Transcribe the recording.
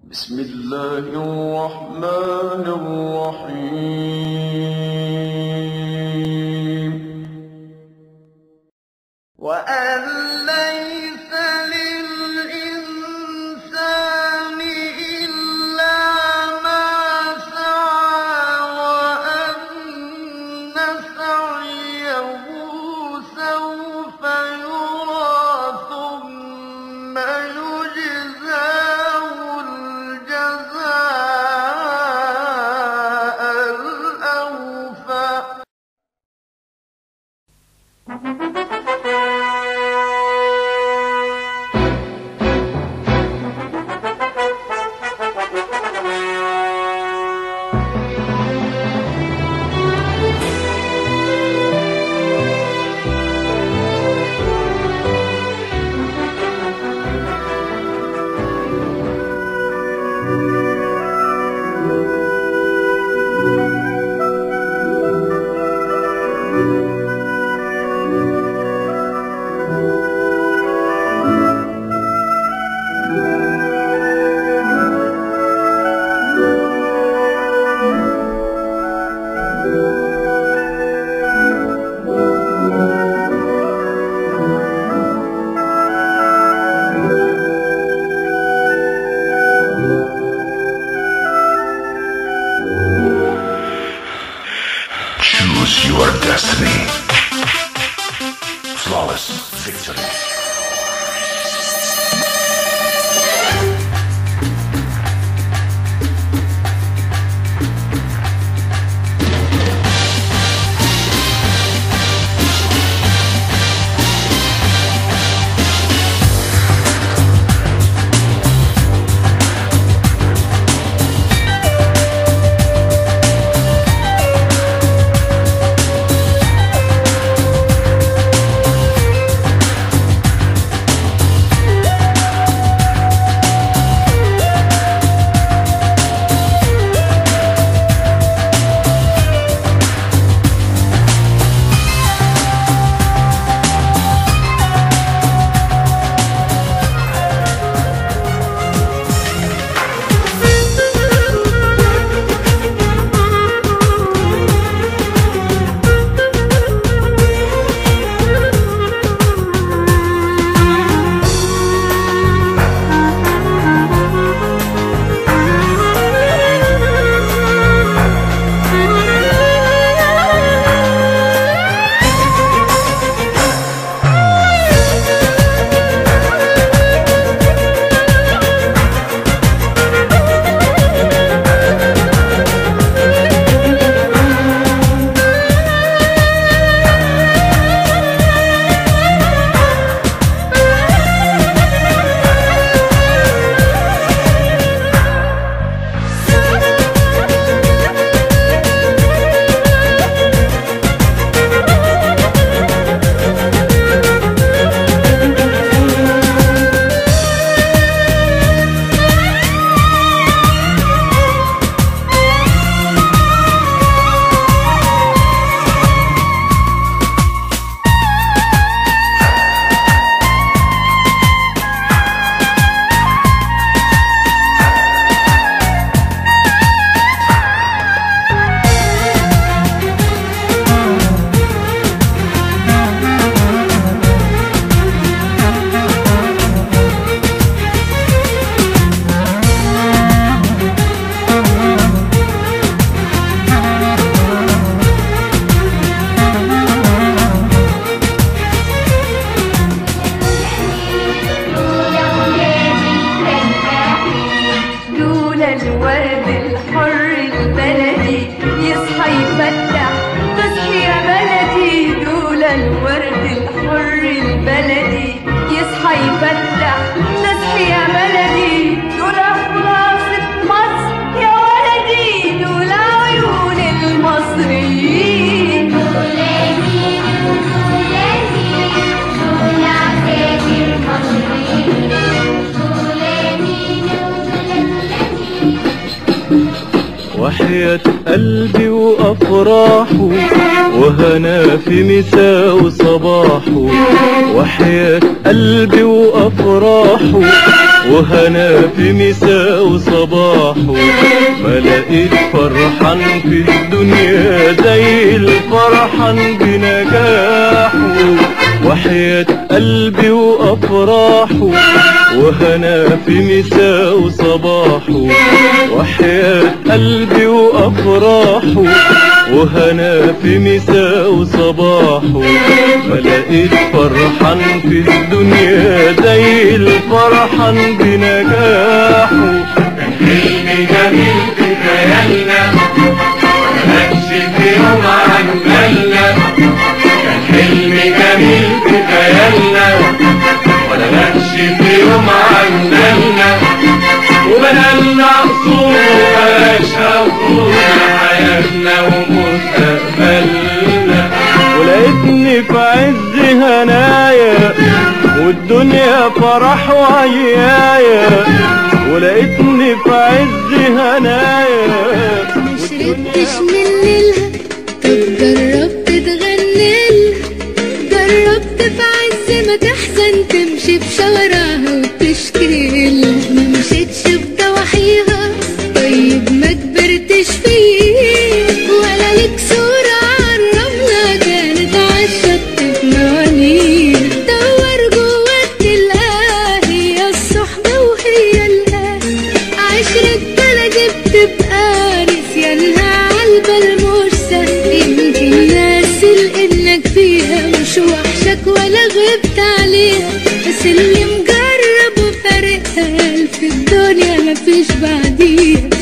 بسم الله الرحمن الرحيم وأن ليس للإنسان إلا ما سعى وأن سعيه سوف يرى ثم يجزاه الجزاء الأوفى Choose your destiny. Flawless victory. لولا الورد الحر البلدي يصحى يفتح تصحي يا بلدي لولا الورد الحر البلدي يصحى يفتح تصحي يا بلدي لولا خلاصة مصر يا ولدي لولا عيون المصريين وحياة قلبي وأفراحه وهنا في مساء وصباحه وحياة قلبي وأفراحه وهنا في مساء وصباحه ما لقيت فرحان في الدنيا زي الفرحان بنجاحه وحياة قلبي وأفراحه وهنا في مساء وصباحه وحياة قلبي وأفراحه وهنا في مساء وصباحه ما لقيت فرحان في الدنيا زي الفرحان بنجاحه حلم جميل في خيالنا مكش في يوم عن بالنا كان حلم جميل في خيالنا ولا مكش في يوم عن بالنا وبنالنا قصور وبلاش قصور حياتنا ومستقبلنا ولقيتني في عز هنايا والدنيا فرح وعيايا ولقيتني في عز هنايا ما شربتش من ليلها طب جربت تغنيلها جربت في عز ما تحزن تمشي بشوارعها وتشكيلها ما مشيتش بضواحيها طيب ما كبرتش فيه ولا ليك صورة عالرملة كانت عالشط في موانيها دور جواك تلاقيها هي الصحبة وهي الأهل عشرة بلدي بتبقى نسيانها عالبال مش سهل يمكن ناسي انك فيها مش وحشك ولا غبت عليها بس اللي مجرب وفارقها في الدنيا مفيش بعديها